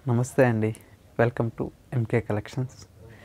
నమస్తే అండి welcome to MK collections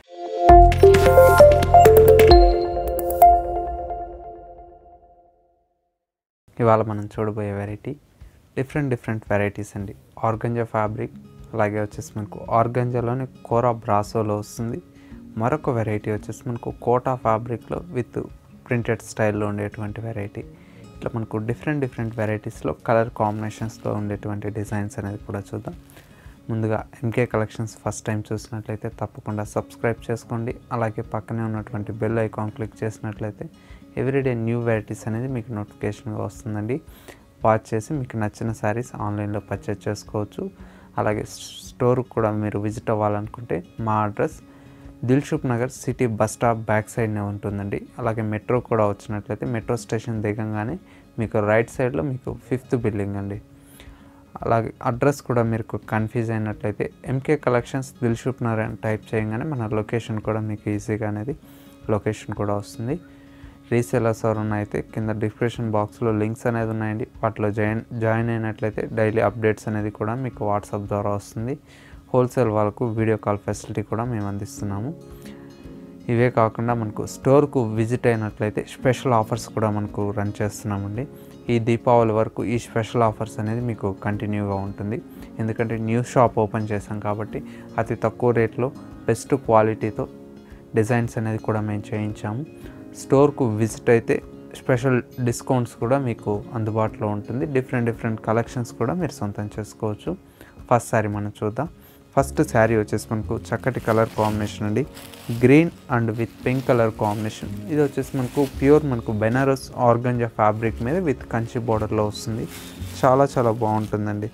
ఇవాళ మనం చూడబోయే వెరైటీ డిఫరెంట్ డిఫరెంట్ వెరైటీస్ అండి ఆర్గంజా ఫ్యాబ్రిక్ అలాగే వచ్చేసి మనకు ఆర్గంజాలోని కోరా బ్రాసోలో వస్తుంది మరొక వెరైటీ వచ్చేసి మనకు కోటా ఫ్యాబ్రిక్లో విత్ ప్రింటెడ్ స్టైల్లో ఉండేటువంటి వెరైటీ ఇట్లా మనకు డిఫరెంట్ డిఫరెంట్ వెరైటీస్లో కలర్ కాంబినేషన్స్లో ఉండేటువంటి డిజైన్స్ అనేది కూడా చూద్దాం ముందుగా ఎంకే కలెక్షన్స్ ఫస్ట్ టైం చూసినట్లయితే తప్పకుండా సబ్స్క్రైబ్ చేసుకోండి అలాగే పక్కనే ఉన్నటువంటి బెల్ ఐకాన్ క్లిక్ చేసినట్లయితే ఎవ్రీడే న్యూ వెరైటీస్ అనేది మీకు నోటిఫికేషన్గా వస్తుందండి వాచ్ చేసి మీకు నచ్చిన శారీస్ ఆన్లైన్లో పర్చేజ్ చేసుకోవచ్చు అలాగే స్టోర్కి కూడా మీరు విజిట్ అవ్వాలనుకుంటే మా address Dilsukh Nagar city bus stop back సైడ్నే ఉంటుందండి అలాగే మెట్రో కూడా వచ్చినట్లయితే మెట్రో స్టేషన్ దిగంగానే మీకు రైట్ సైడ్లో మీకు ఫిఫ్త్ బిల్డింగ్ అండి అలాగే అడ్రస్ కూడా మీకు కన్ఫ్యూజ్ అయినట్లయితే ఎంకే కలెక్షన్స్ దిల్షుక్ నగర్ అని టైప్ చేయగానే మన లొకేషన్ కూడా మీకు ఈజీగా అనేది లొకేషన్ కూడా వస్తుంది రీసేలర్స్ ఎవరన్నా అయితే కింద డిస్క్రిప్షన్ బాక్స్లో లింక్స్ అనేది ఉన్నాయండి వాటిలో జాయిన్ జాయిన్ అయినట్లయితే డైలీ అప్డేట్స్ అనేది కూడా మీకు వాట్సాప్ ద్వారా వస్తుంది హోల్సేల్ వాళ్ళకు వీడియో కాల్ ఫెసిలిటీ కూడా మేము అందిస్తున్నాము ఇవే కాకుండా మనకు స్టోర్కు విజిట్ అయినట్లయితే స్పెషల్ ఆఫర్స్ కూడా మనకు రన్ చేస్తున్నామండి ఈ దీపావళి వరకు ఈ స్పెషల్ ఆఫర్స్ అనేది మీకు కంటిన్యూగా ఉంటుంది ఎందుకంటే న్యూ షాప్ ఓపెన్ చేసాం కాబట్టి అతి తక్కువ రేట్లో బెస్ట్ క్వాలిటీతో డిజైన్స్ అనేది కూడా మేము చేయించాము స్టోర్కు విజిట్ అయితే స్పెషల్ డిస్కౌంట్స్ కూడా మీకు అందుబాటులో ఉంటుంది డిఫరెంట్ డిఫరెంట్ కలెక్షన్స్ కూడా మీరు సొంతం చేసుకోవచ్చు ఫస్ట్ శారీ మనం చూద్దాం ఫస్ట్ శారీ వచ్చేసి మనకు చక్కటి కలర్ కాంబినేషన్ అండి green and with pink colour combination ఇది వచ్చేసి మనకు ప్యూర్ మనకు బెనారస్ ఆర్గంజా ఫ్యాబ్రిక్ మీద విత్ కంచి బార్డర్లో వస్తుంది చాలా చాలా బాగుంటుందండి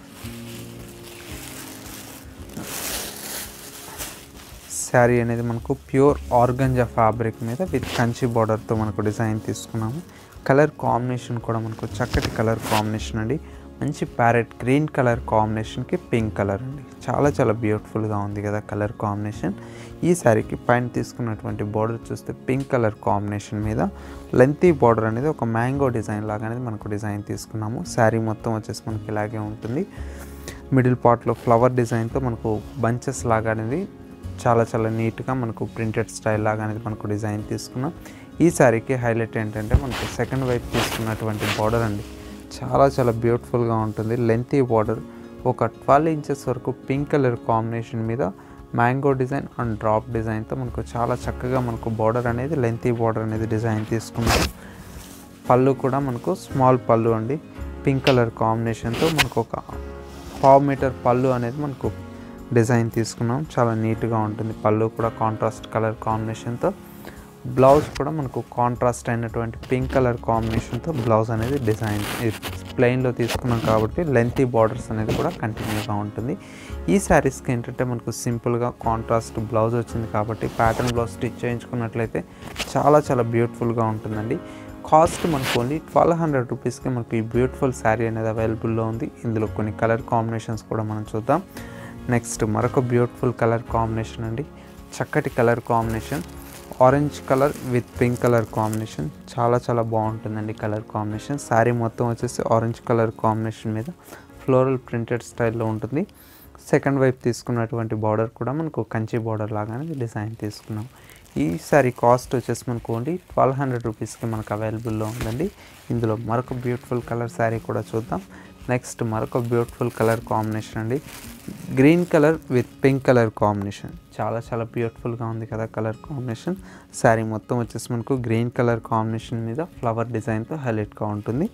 శారీ అనేది మనకు ప్యూర్ ఆర్గంజా ఫ్యాబ్రిక్ మీద విత్ కంచి బార్డర్తో మనకు డిజైన్ తీసుకున్నాము కలర్ కాంబినేషన్ కూడా మనకు చక్కటి కలర్ కాంబినేషన్ అండి మంచి ప్యారెట్ గ్రీన్ కలర్ కాంబినేషన్కి పింక్ కలర్ అండి చాలా చాలా బ్యూటిఫుల్గా ఉంది కదా కలర్ కాంబినేషన్ ఈ శారీకి పైన తీసుకున్నటువంటి బార్డర్ చూస్తే పింక్ కలర్ కాంబినేషన్ మీద లెంతీ బార్డర్ అనేది ఒక మ్యాంగో డిజైన్ లాగా అనేది మనకు డిజైన్ తీసుకున్నాము శారీ మొత్తం వచ్చేసి మనకి ఇలాగే ఉంటుంది మిడిల్ పార్ట్లో ఫ్లవర్ డిజైన్తో మనకు బంచెస్ లాగా అనేది చాలా చాలా నీట్గా మనకు ప్రింటెడ్ స్టైల్ లాగా అనేది మనకు డిజైన్ తీసుకున్నాం ఈ శారీకి హైలైట్ ఏంటంటే మనకు సెకండ్ వైపు తీసుకున్నటువంటి బార్డర్ అండి చాలా చాలా బ్యూటిఫుల్గా ఉంటుంది లెంతీ బార్డర్ ఒక ట్వెల్వ్ ఇంచెస్ వరకు పింక్ కలర్ కాంబినేషన్ మీద మ్యాంగో డిజైన్ అండ్ డ్రాప్ డిజైన్తో మనకు చాలా చక్కగా మనకు బార్డర్ అనేది లెంతీ బార్డర్ అనేది డిజైన్ తీసుకున్నాం పళ్ళు కూడా మనకు స్మాల్ పళ్ళు అండి పింక్ కలర్ కాంబినేషన్తో మనకు ఒక పావు మీటర్ పళ్ళు అనేది మనకు డిజైన్ తీసుకున్నాం చాలా నీట్గా ఉంటుంది పళ్ళు కూడా కాంట్రాస్ట్ కలర్ కాంబినేషన్తో బ్లౌజ్ కూడా మనకు కాంట్రాస్ట్ అయినటువంటి పింక్ కలర్ కాంబినేషన్తో బ్లౌజ్ అనేది డిజైన్ ప్లెయిన్లో తీసుకున్నాం కాబట్టి లెంతీ బార్డర్స్ అనేది కూడా కంటిన్యూగా ఉంటుంది ఈ శారీస్కి ఏంటంటే మనకు సింపుల్గా కాంట్రాస్ట్ బ్లౌజ్ వచ్చింది కాబట్టి ప్యాటర్న్ బ్లౌజ్ స్టిచ్ చేయించుకున్నట్లయితే చాలా చాలా బ్యూటిఫుల్గా ఉంటుందండి కాస్ట్ మనకు ఓన్లీ ట్వెల్వ్ హండ్రెడ్ రూపీస్కి మనకు ఈ బ్యూటిఫుల్ శారీ అనేది అవైలబుల్లో ఉంది ఇందులో కొన్ని కలర్ కాంబినేషన్స్ కూడా మనం చూద్దాం నెక్స్ట్ మరొక బ్యూటిఫుల్ కలర్ కాంబినేషన్ అండి చక్కటి colour combination orange colour with pink colour combination చాలా చాలా బాగుంటుందండి కలర్ కాంబినేషన్ శారీ మొత్తం వచ్చేసి ఆరెంజ్ కలర్ కాంబినేషన్ మీద ఫ్లోరల్ ప్రింటెడ్ స్టైల్లో ఉంటుంది సెకండ్ వైపు తీసుకున్నటువంటి బార్డర్ కూడా మనకు కంచి బార్డర్ లాగానే డిజైన్ తీసుకున్నాం ఈ సారీ కాస్ట్ వచ్చేసి మనకు ఓన్లీ ట్వెల్వ్ హండ్రెడ్ రూపీస్కి మనకు అవైలబుల్లో ఉందండి ఇందులో మరొక బ్యూటిఫుల్ కలర్ శారీ కూడా చూద్దాం నెక్స్ట్ మరొక బ్యూటిఫుల్ కలర్ కాంబినేషన్ అండి green colour with pink colour combination చాలా చాలా బ్యూటిఫుల్గా ఉంది కదా కలర్ కాంబినేషన్ శారీ మొత్తం వచ్చేసి మనకు గ్రీన్ కలర్ కాంబినేషన్ మీద ఫ్లవర్ డిజైన్తో హైలైట్గా ఉంటుంది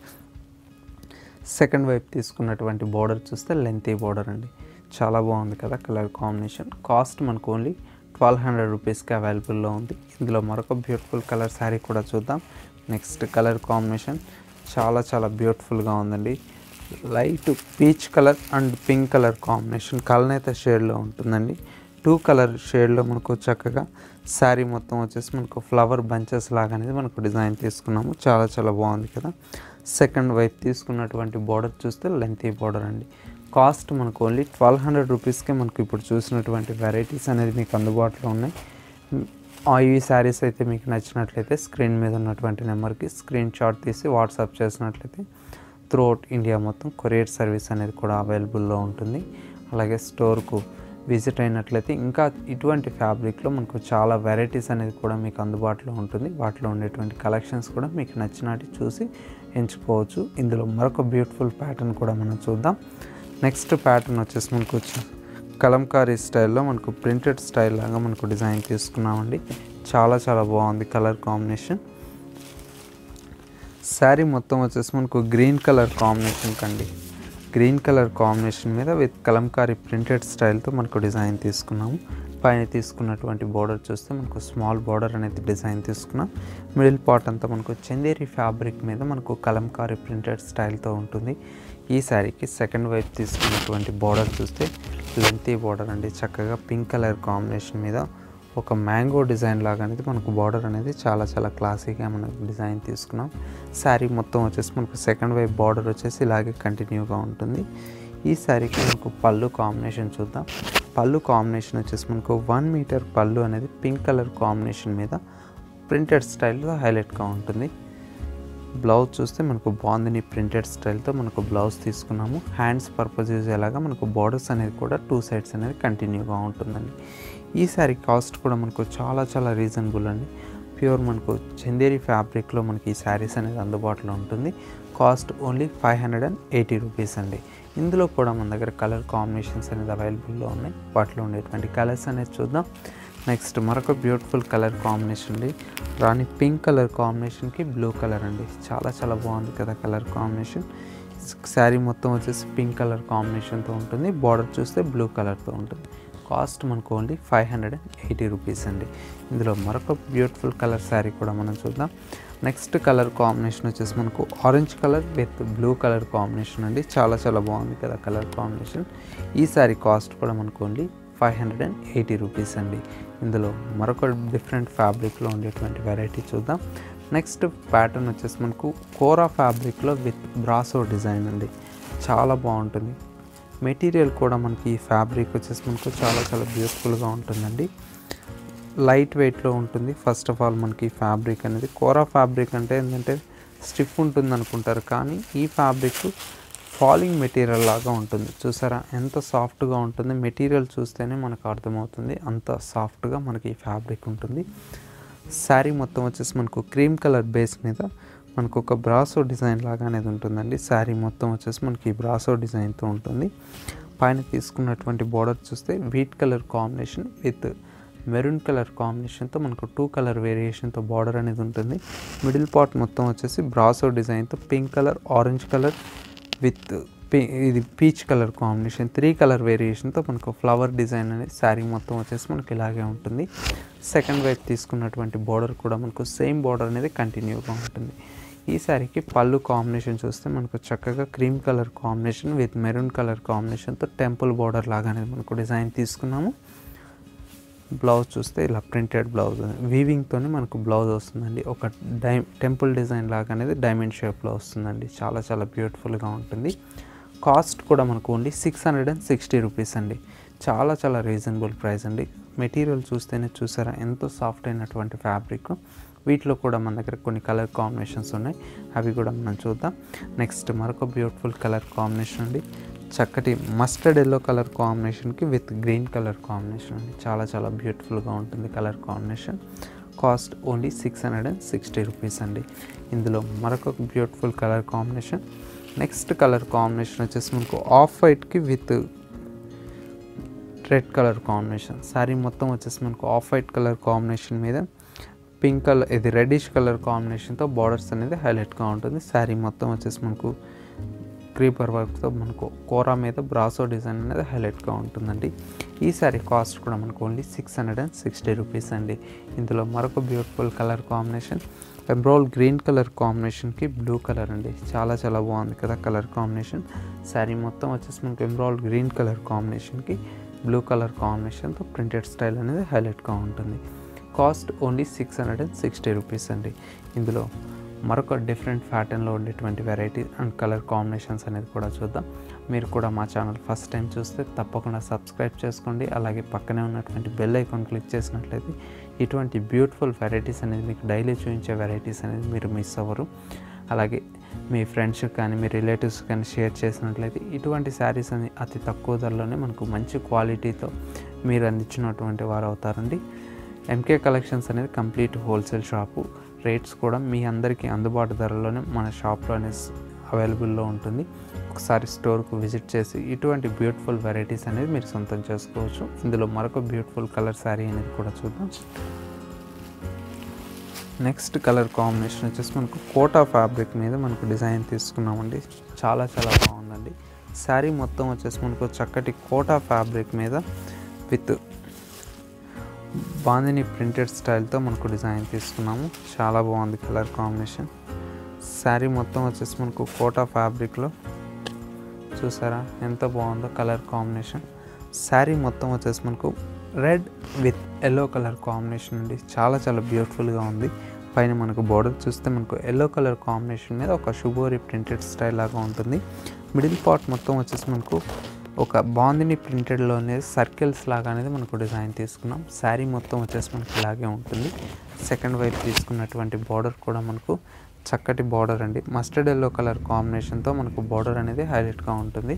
సెకండ్ వైపు తీసుకున్నటువంటి బార్డర్ చూస్తే లెంతీ బార్డర్ అండి చాలా బాగుంది కదా కలర్ కాంబినేషన్ కాస్ట్ మనకు ఓన్లీ ట్వెల్వ్ హండ్రెడ్ రూపీస్కి అవైలబుల్లో ఉంది ఇందులో మరొక బ్యూటిఫుల్ కలర్ శారీ కూడా చూద్దాం నెక్స్ట్ కలర్ కాంబినేషన్ చాలా చాలా బ్యూటిఫుల్గా ఉందండి light peach colour and pink colour combination కలనేత షేడ్లో ఉంటుందండి టూ కలర్ షేడ్లో మనకు చక్కగా శారీ మొత్తం వచ్చేసి మనకు ఫ్లవర్ బంచెస్ లాగా అనేది మనకు డిజైన్ తీసుకున్నాము చాలా చాలా బాగుంది కదా సెకండ్ వైపు తీసుకున్నటువంటి బార్డర్ చూస్తే లెంతీ బార్డర్ అండి కాస్ట్ మనకు ఓన్లీ ట్వెల్వ్ హండ్రెడ్ రూపీస్కే మనకు ఇప్పుడు చూసినటువంటి వెరైటీస్ అనేది మీకు అందుబాటులో ఉన్నాయి ఆ ఈ శారీస్ అయితే మీకు నచ్చినట్లయితే స్క్రీన్ మీద ఉన్నటువంటి నెంబర్కి స్క్రీన్ షాట్ తీసి వాట్సాప్ చేసినట్లయితే త్రూఅవుట్ ఇండియా మొత్తం కొరియర్ సర్వీస్ అనేది కూడా అవైలబుల్లో ఉంటుంది అలాగే స్టోర్కు విజిట్ అయినట్లయితే ఇంకా ఇటువంటి ఫ్యాబ్రిక్లో మనకు చాలా వెరైటీస్ అనేది కూడా మీకు అందుబాటులో ఉంటుంది వాటిలో ఉండేటువంటి కలెక్షన్స్ కూడా మీకు నచ్చినట్టు చూసి ఎంచుకోవచ్చు ఇందులో మరొక బ్యూటిఫుల్ ప్యాటర్న్ కూడా మనం చూద్దాం నెక్స్ట్ ప్యాటర్న్ వచ్చేసి మనకు వచ్చి కలంకారీ స్టైల్లో మనకు ప్రింటెడ్ స్టైల్ లాగా మనకు డిజైన్ తీసుకున్నామండి చాలా చాలా బాగుంది కలర్ కాంబినేషన్ శారీ మొత్తం వచ్చేసి మనకు గ్రీన్ కలర్ కాంబినేషన్ కండి గ్రీన్ కలర్ కాంబినేషన్ మీద విత్ కలంకారీ ప్రింటెడ్ స్టైల్తో మనకు డిజైన్ తీసుకున్నాము పైన తీసుకున్నటువంటి బోర్డర్ చూస్తే మనకు స్మాల్ బోర్డర్ అనేది డిజైన్ తీసుకున్నాం మిడిల్ పార్ట్ అంతా మనకు చందేరి ఫ్యాబ్రిక్ మీద మనకు కలంకారీ ప్రింటెడ్ స్టైల్తో ఉంటుంది ఈ శారీకి సెకండ్ వైపు తీసుకున్నటువంటి బోర్డర్ చూస్తే లెంతీ బోర్డర్ అండి చక్కగా పింక్ కలర్ కాంబినేషన్ మీద ఒక మ్యాంగో డిజైన్ లాగా అనేది మనకు బార్డర్ అనేది చాలా చాలా క్లాసీగా మనకు డిజైన్ తీసుకున్నాం శారీ మొత్తం వచ్చేసి మనకు సెకండ్ వైపు బార్డర్ వచ్చేసి ఇలాగే కంటిన్యూగా ఉంటుంది ఈ శారీకి మనకు పళ్ళు కాంబినేషన్ చూద్దాం పళ్ళు కాంబినేషన్ వచ్చేసి మనకు వన్ మీటర్ పళ్ళు అనేది పింక్ కలర్ కాంబినేషన్ మీద ప్రింటెడ్ స్టైల్గా హైలైట్గా ఉంటుంది బ్లౌజ్ చూస్తే మనకు బాందిని ప్రింటెడ్ స్టైల్తో మనకు బ్లౌజ్ తీసుకున్నాము హ్యాండ్స్ పర్పస్ యూజ్ అయ్యేలాగా మనకు బార్డర్స్ అనేది కూడా టూ సైడ్స్ అనేది కంటిన్యూగా ఉంటుందండి ఈ శారీ కాస్ట్ కూడా మనకు చాలా చాలా రీజనబుల్ అండి ప్యూర్ మనకు చందేరి ఫ్యాబ్రిక్లో మనకి ఈ శారీస్ అనేది అందుబాటులో ఉంటుంది cost only five hundred and eighty rupees అండి ఇందులో కూడా మన దగ్గర కలర్ కాంబినేషన్స్ అనేది అవైలబుల్లో ఉన్నాయి వాటిలో ఉండేటువంటి కలర్స్ అనేది చూద్దాం నెక్స్ట్ మరొక బ్యూటిఫుల్ కలర్ కాంబినేషన్ అండి రాణి పింక్ కలర్ కాంబినేషన్కి బ్లూ కలర్ అండి చాలా చాలా బాగుంది కదా కలర్ కాంబినేషన్ శారీ మొత్తం వచ్చేసి పింక్ కలర్ కాంబినేషన్తో ఉంటుంది బార్డర్ చూస్తే బ్లూ కలర్తో ఉంటుంది కాస్ట్ మనకు only five hundred and eighty rupees అండి ఇందులో మరొక బ్యూటిఫుల్ కలర్ శారీ కూడా మనం చూద్దాం నెక్స్ట్ కలర్ కాంబినేషన్ వచ్చేసి మనకు orange colour with blue colour combination అండి చాలా చాలా బాగుంది కదా కలర్ కాంబినేషన్ ఈ శారీ కాస్ట్ కూడా మనకు only five hundred and eighty rupees అండి ఇందులో మరొక డిఫరెంట్ ఫ్యాబ్రిక్లో ఉండేటువంటి వెరైటీ చూద్దాం నెక్స్ట్ ప్యాటర్న్ వచ్చేసి మనకు కోరా ఫ్యాబ్రిక్లో విత్ బ్రాసో డిజైన్ అండి చాలా బాగుంటుంది మెటీరియల్ కూడా మనకి ఈ ఫ్యాబ్రిక్ వచ్చేసి మనకు చాలా చాలా బ్యూటిఫుల్గా ఉంటుందండి లైట్ వెయిట్లో ఉంటుంది ఫస్ట్ ఆఫ్ ఆల్ మనకి ఈ ఫ్యాబ్రిక్ అనేది కోరా ఫ్యాబ్రిక్ అంటే ఏంటంటే స్టిఫ్ ఉంటుంది అనుకుంటారు కానీ ఈ ఫ్యాబ్రిక్ ఫాలింగ్ మెటీరియల్ లాగా ఉంటుంది చూసారా ఎంత సాఫ్ట్గా ఉంటుంది మెటీరియల్ చూస్తేనే మనకు అర్థమవుతుంది అంత సాఫ్ట్గా మనకి ఈ ఫ్యాబ్రిక్ ఉంటుంది శారీ మొత్తం వచ్చేసి మనకు క్రీమ్ కలర్ బేస్ మీద మనకు ఒక బ్రాసో డిజైన్ లాగా అనేది ఉంటుందండి శారీ మొత్తం వచ్చేసి మనకి బ్రాసో డిజైన్తో ఉంటుంది పైన తీసుకున్నటువంటి బార్డర్ చూస్తే wheat colour combination with maroon colour కాంబినేషన్తో మనకు టూ కలర్ వేరియేషన్తో బార్డర్ అనేది ఉంటుంది మిడిల్ పార్ట్ మొత్తం వచ్చేసి బ్రాసో డిజైన్తో pink colour orange colour with ఇది peach colour combination three colour వేరియేషన్తో మనకు ఫ్లవర్ డిజైన్ అనేది శారీ మొత్తం వచ్చేసి మనకి ఇలాగే ఉంటుంది సెకండ్ వైపు తీసుకున్నటువంటి బార్డర్ కూడా మనకు సేమ్ బార్డర్ అనేది కంటిన్యూగా ఉంటుంది ఈ శారీకి పళ్ళు కాంబినేషన్ చూస్తే మనకు చక్కగా cream colour combination with maroon colour కాంబినేషన్తో టెంపుల్ బార్డర్ లాగా అనేది మనకు డిజైన్ తీసుకున్నాము బ్లౌజ్ చూస్తే ఇలా ప్రింటెడ్ బ్లౌజ్ వీవింగ్తో మనకు బ్లౌజ్ వస్తుందండి ఒక డై టెంపుల్ డిజైన్ లాగా అనేది డైమండ్ షేప్లో వస్తుందండి చాలా చాలా బ్యూటిఫుల్గా ఉంటుంది కాస్ట్ కూడా మనకు only six hundred and sixty rupees అండి చాలా చాలా రీజనబుల్ ప్రైస్ అండి మెటీరియల్ చూస్తేనే చూసారా ఎంతో సాఫ్ట్ అయినటువంటి ఫ్యాబ్రిక్ వీటిలో కూడా మన దగ్గర కొన్ని కలర్ కాంబినేషన్స్ ఉన్నాయి అవి కూడా మనం చూద్దాం నెక్స్ట్ మరొక బ్యూటిఫుల్ కలర్ కాంబినేషన్ అండి చక్కటి మస్టర్డ్ ఎల్లో కలర్ కాంబినేషన్కి విత్ గ్రీన్ కలర్ కాంబినేషన్ అండి చాలా చాలా బ్యూటిఫుల్గా ఉంటుంది colour combination cost only six hundred and sixty rupees అండి ఇందులో మరొక beautiful colour combination next colour combination వచ్చేసి మనకు ఆఫ్ వైట్కి with red colour combination sari మొత్తం వచ్చేసి మనకు ఆఫ్ వైట్ కలర్ కాంబినేషన్ మీద పింక్ కలర్ ఇది రెడ్డిష్ కలర్ కాంబినేషన్తో బార్డర్స్ అనేది హైలైట్గా ఉంటుంది శారీ మొత్తం వచ్చేసి మనకు క్రీపర్ వర్క్తో మనకు కోరా మీద బ్రాసో డిజైన్ అనేది హైలైట్గా ఉంటుందండి ఈ శారీ కాస్ట్ కూడా మనకు only six hundred and sixty rupees అండి ఇందులో మరొక బ్యూటిఫుల్ కలర్ కాంబినేషన్ ఎంబ్రాయిల్ గ్రీన్ కలర్ కాంబినేషన్కి బ్లూ కలర్ అండి చాలా చాలా బాగుంది కదా కలర్ కాంబినేషన్ శారీ మొత్తం వచ్చేసి మనకు ఎంబ్రాయిల్ గ్రీన్ కలర్ కాంబినేషన్కి బ్లూ కలర్ కాంబినేషన్తో ప్రింటెడ్ స్టైల్ అనేది హైలైట్గా ఉంటుంది cost only six hundred and sixty rupees అండి ఇందులో మరొక డిఫరెంట్ ప్యాటర్న్లో ఉండేటువంటి వెరైటీ అండ్ కలర్ కాంబినేషన్స్ అనేది కూడా చూద్దాం మీరు కూడా మా ఛానల్ ఫస్ట్ టైం చూస్తే తప్పకుండా సబ్స్క్రైబ్ చేసుకోండి అలాగే పక్కనే ఉన్నటువంటి బెల్ ఐకాన్ క్లిక్ చేసినట్లయితే ఇటువంటి బ్యూటిఫుల్ వెరైటీస్ అనేది మీకు డైలీ చూపించే వెరైటీస్ అనేది మీరు మిస్ అవ్వరు అలాగే మీ ఫ్రెండ్స్ కానీ మీ రిలేటివ్స్ కానీ షేర్ చేసినట్లయితే ఇటువంటి శారీస్ అని అతి తక్కువ ధరలోనే మనకు మంచి క్వాలిటీతో మీరు అందించినటువంటి వారు అవుతారండి ఎంకే కలెక్షన్స్ అనేది కంప్లీట్ హోల్సేల్ షాపు రేట్స్ కూడా మీ అందరికీ అందుబాటు ధరలోనే మన షాప్లోనే అవైలబుల్లో ఉంటుంది ఒకసారి స్టోర్కు విజిట్ చేసి ఇటువంటి బ్యూటిఫుల్ వెరైటీస్ అనేది మీరు సొంతం చేసుకోవచ్చు ఇందులో మరొక బ్యూటిఫుల్ కలర్ శారీ అనేది కూడా చూద్దాం నెక్స్ట్ కలర్ కాంబినేషన్ వచ్చేసి మనకు కోటా ఫ్యాబ్రిక్ మీద మనకు డిజైన్ తీసుకున్నామండి చాలా చాలా బాగుందండి శారీ మొత్తం వచ్చేసి మనకు చక్కటి కోటా ఫ్యాబ్రిక్ మీద విత్ బాందిని ప్రింటెడ్ స్టైల్తో మనకు డిజైన్ తీసుకున్నాము చాలా బాగుంది కలర్ కాంబినేషన్ శారీ మొత్తం వచ్చేసి మనకు కోటా ఫ్యాబ్రిక్లో చూసారా ఎంత బాగుందో కలర్ కాంబినేషన్ శారీ మొత్తం వచ్చేసి మనకు red with yellow colour combination అండి చాలా చాలా బ్యూటిఫుల్గా ఉంది పైన మనకు బార్డర్ చూస్తే మనకు ఎల్లో కలర్ కాంబినేషన్ మీద ఒక శుభోరి ప్రింటెడ్ స్టైల్ లాగా ఉంటుంది మిడిల్ పార్ట్ మొత్తం వచ్చేసి మనకు ఒక బాందిని ప్రింటెడ్లోనే సర్కిల్స్ లాగా అనేది మనకు డిజైన్ తీసుకున్నాం శారీ మొత్తం వచ్చేసి మనకి ఇలాగే ఉంటుంది సెకండ్ వైపు తీసుకున్నటువంటి బార్డర్ కూడా మనకు చక్కటి బార్డర్ అండి మస్టర్డ్ ఎల్లో కలర్ కాంబినేషన్తో మనకు బార్డర్ అనేది హైలైట్గా ఉంటుంది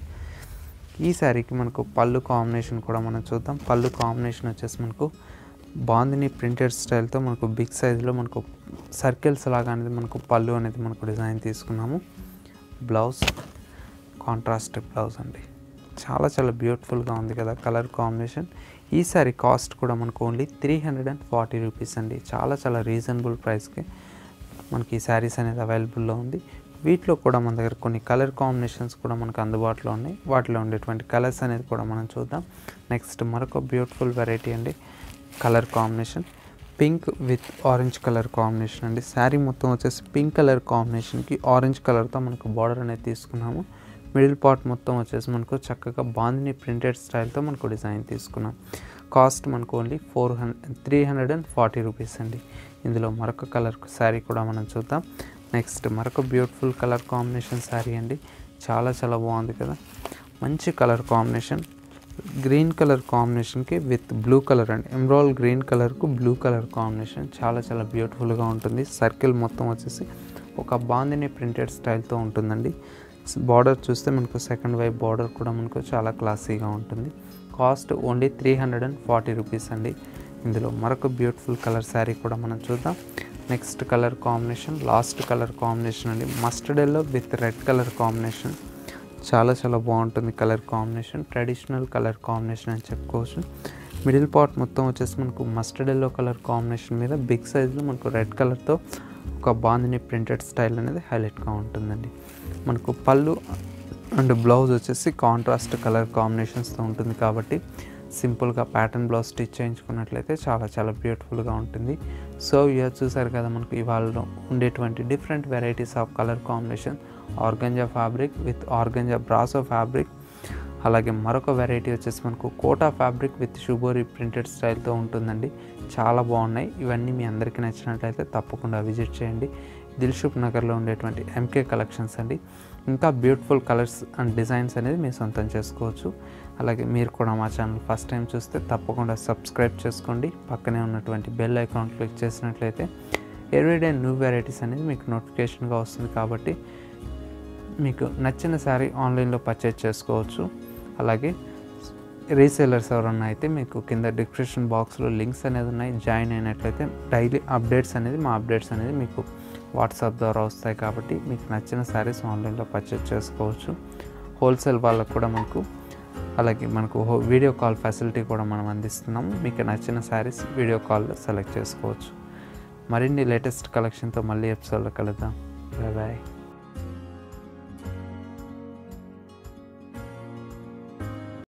ఈ శారీకి మనకు పళ్ళు కాంబినేషన్ కూడా మనం చూద్దాం పళ్ళు కాంబినేషన్ వచ్చేసి మనకు బాందిని ప్రింటెడ్ స్టైల్తో మనకు బిగ్ సైజులో మనకు సర్కిల్స్ లాగా అనేది మనకు పళ్ళు అనేది మనకు డిజైన్ తీసుకున్నాము బ్లౌజ్ కాంట్రాస్ట్ బ్లౌజ్ అండి చాలా చాలా బ్యూటిఫుల్గా ఉంది కదా కలర్ కాంబినేషన్ ఈ సారీ కాస్ట్ కూడా మనకు only three hundred and forty rupees అండి చాలా చాలా రీజనబుల్ ప్రైస్కి మనకి ఈ శారీస్ అనేది అవైలబుల్లో ఉంది వీటిలో కూడా మన దగ్గర కొన్ని కలర్ కాంబినేషన్స్ కూడా మనకు అందుబాటులో ఉన్నాయి వాటిలో ఉండేటువంటి కలర్స్ అనేది కూడా మనం చూద్దాం నెక్స్ట్ మరొక బ్యూటిఫుల్ వెరైటీ అండి colour combination pink with orange colour combination అండి శారీ మొత్తం వచ్చేసి పింక్ కలర్ కాంబినేషన్కి ఆరెంజ్ కలర్తో మనకు బార్డర్ అనేది తీసుకున్నాము మిడిల్ పార్ట్ మొత్తం వచ్చేసి మనకు చక్కగా బాందిని ప్రింటెడ్ స్టైల్తో మనకు డిజైన్ తీసుకున్నాం కాస్ట్ మనకు only four hundred three hundred and forty rupees అండి ఇందులో మరొక కలర్ శారీ కూడా మనం చూద్దాం నెక్స్ట్ మరొక బ్యూటిఫుల్ కలర్ కాంబినేషన్ శారీ అండి చాలా చాలా బాగుంది కదా మంచి కలర్ కాంబినేషన్ గ్రీన్ కలర్ కాంబినేషన్కి విత్ బ్లూ కలర్ అండి ఎమ్రాల్ గ్రీన్ కలర్కు బ్లూ కలర్ కాంబినేషన్ చాలా చాలా బ్యూటిఫుల్గా ఉంటుంది సర్కిల్ మొత్తం వచ్చేసి ఒక బాందిని ప్రింటెడ్ స్టైల్తో ఉంటుందండి బార్డర్ చూస్తే మనకు సెకండ్ వైపు బార్డర్ కూడా మనకు చాలా క్లాసీగా ఉంటుంది cost only three hundred and forty rupees అండి ఇందులో మరొక బ్యూటిఫుల్ కలర్ శారీ కూడా మనం చూద్దాం next colour combination last colour combination అండి mustard yellow with red colour combination చాలా చాలా బాగుంటుంది colour combination traditional colour combination అని చెప్పుకోవచ్చు మిడిల్ పార్ట్ మొత్తం వచ్చేసి మనకు మస్టర్డ్ ఎల్లో కలర్ కాంబినేషన్ మీద బిగ్ సైజ్లో మనకు రెడ్ కలర్తో ఒక బాందిని ప్రింటెడ్ స్టైల్ అనేది హైలైట్గా ఉంటుందండి మనకు పళ్ళు అండ్ బ్లౌజ్ వచ్చేసి కాంట్రాస్ట్ కలర్ కాంబినేషన్స్తో ఉంటుంది కాబట్టి సింపుల్గా ప్యాటర్న్ బ్లౌజ్ స్టిచ్ చేయించుకున్నట్లయితే చాలా చాలా బ్యూటిఫుల్గా ఉంటుంది సో ఇయర్ చూసారు కదా మనకు ఇవాళ ఉండేటువంటి different varieties of colour combination organza fabric with organza బ్రాసో ఫ్యాబ్రిక్ అలాగే మరొక వెరైటీ వచ్చేసి మనకు Kota fabric with shibori printed స్టైల్తో ఉంటుందండి చాలా బాగున్నాయి ఇవన్నీ మీ అందరికీ నచ్చినట్లయితే తప్పకుండా విజిట్ చేయండి దిల్షుక్ నగర్లో ఉండేటువంటి ఎంకే కలెక్షన్స్ అండి ఇంకా బ్యూటిఫుల్ కలర్స్ అండ్ డిజైన్స్ అనేది మీరు సొంతం చేసుకోవచ్చు అలాగే మీరు కూడా మా ఛానల్ ఫస్ట్ టైం చూస్తే తప్పకుండా సబ్స్క్రైబ్ చేసుకోండి పక్కనే ఉన్నటువంటి బెల్ ఐకాన్ క్లిక్ చేసినట్లయితే ఎవ్రీడే న్యూ వెరైటీస్ అనేది మీకు నోటిఫికేషన్గా వస్తుంది కాబట్టి మీకు నచ్చిన శారీ ఆన్లైన్లో పర్చేజ్ చేసుకోవచ్చు అలాగే రీసేలర్స్ ఎవరన్నా అయితే మీకు కింద డిస్క్రిప్షన్ బాక్స్లో లింక్స్ అనేది ఉన్నాయి జాయిన్ అయినట్లయితే డైలీ అప్డేట్స్ అనేది మా అప్డేట్స్ అనేది మీకు వాట్సాప్ ద్వారా వస్తాయి కాబట్టి మీకు నచ్చిన శారీస్ ఆన్లైన్లో పర్చేజ్ చేసుకోవచ్చు హోల్సేల్ వాళ్ళకు కూడా మనకు అలాగే మనకు వీడియో కాల్ ఫెసిలిటీ కూడా మనం అందిస్తున్నాము మీకు నచ్చిన శారీస్ వీడియో కాల్లో సెలెక్ట్ చేసుకోవచ్చు మరిన్ని లేటెస్ట్ కలెక్షన్తో మళ్ళీ ఎపిసోడ్లో కలుద్దాం బాయ్ బాయ్